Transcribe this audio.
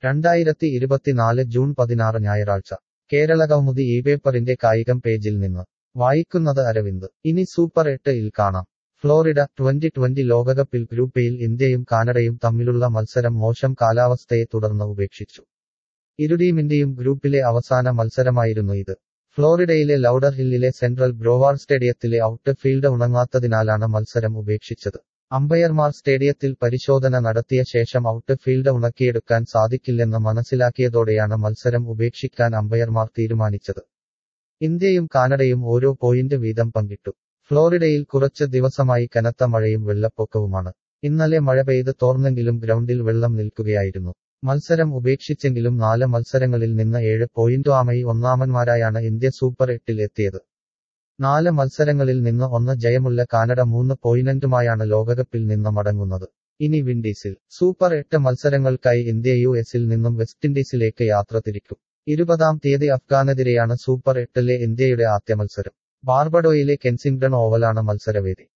രണ്ടായിരത്തി ഇരുപത്തിനാല് ജൂൺ പതിനാറ് ഞായറാഴ്ച കേരളകൗമുദി ഈ പേപ്പറിന്റെ കായികം പേജിൽ നിന്ന് വായിക്കുന്നത് അരവിന്ദ് ഇനി സൂപ്പർ എട്ട് ഇൽ കാണാം ഫ്ലോറിഡ ട്വന്റി ട്വന്റി ലോകകപ്പിൽ ഗ്രൂപ്പ് എയിൽ ഇന്ത്യയും കാനഡയും തമ്മിലുള്ള മത്സരം മോശം കാലാവസ്ഥയെ തുടർന്ന് ഉപേക്ഷിച്ചു ഇരു ടീമിന്റെയും ഗ്രൂപ്പിലെ അവസാന മത്സരമായിരുന്നു ഇത് ഫ്ലോറിഡയിലെ ലൌഡർ ഹില്ലിലെ സെൻട്രൽ ബ്രോവാർ സ്റ്റേഡിയത്തിലെ ഔട്ട് ഫീൽഡ് ഉണങ്ങാത്തതിനാലാണ് മത്സരം ഉപേക്ഷിച്ചത് അമ്പയർമാർ സ്റ്റേഡിയത്തിൽ പരിശോധന നടത്തിയ ശേഷം ഔട്ട് ഫീൽഡ് ഉണക്കിയെടുക്കാൻ സാധിക്കില്ലെന്ന് മനസ്സിലാക്കിയതോടെയാണ് മത്സരം ഉപേക്ഷിക്കാൻ അമ്പയർമാർ തീരുമാനിച്ചത് ഇന്ത്യയും കാനഡയും ഓരോ പോയിന്റ് വീതം പങ്കിട്ടു ഫ്ലോറിഡയിൽ കുറച്ച് ദിവസമായി കനത്ത മഴയും വെള്ളപ്പൊക്കവുമാണ് ഇന്നലെ മഴ പെയ്ത് തോർന്നെങ്കിലും ഗ്രൗണ്ടിൽ വെള്ളം നിൽക്കുകയായിരുന്നു മത്സരം ഉപേക്ഷിച്ചെങ്കിലും നാല് മത്സരങ്ങളിൽ നിന്ന് ഏഴ് പോയിന്റുമായി ഒന്നാമന്മാരായാണ് ഇന്ത്യ സൂപ്പർ എട്ടിൽ എത്തിയത് നാല് മത്സരങ്ങളിൽ നിന്ന് ഒന്ന് ജയമുള്ള കാനഡ മൂന്ന് പോയിന്റുമായാണ് ലോകകപ്പിൽ നിന്ന് മടങ്ങുന്നത് ഇനി വിൻഡീസിൽ സൂപ്പർ എട്ട് മത്സരങ്ങൾക്കായി ഇന്ത്യ യു എസിൽ നിന്നും വെസ്റ്റ് ഇൻഡീസിലേക്ക് യാത്ര തിരിക്കും ഇരുപതാം തീയതി അഫ്ഗാനെതിരെയാണ് സൂപ്പർ എട്ടിലെ ഇന്ത്യയുടെ ആദ്യ മത്സരം ബാർബഡോയിലെ കെൻസിംഗ്ടൺ ഓവലാണ് മത്സരവേദി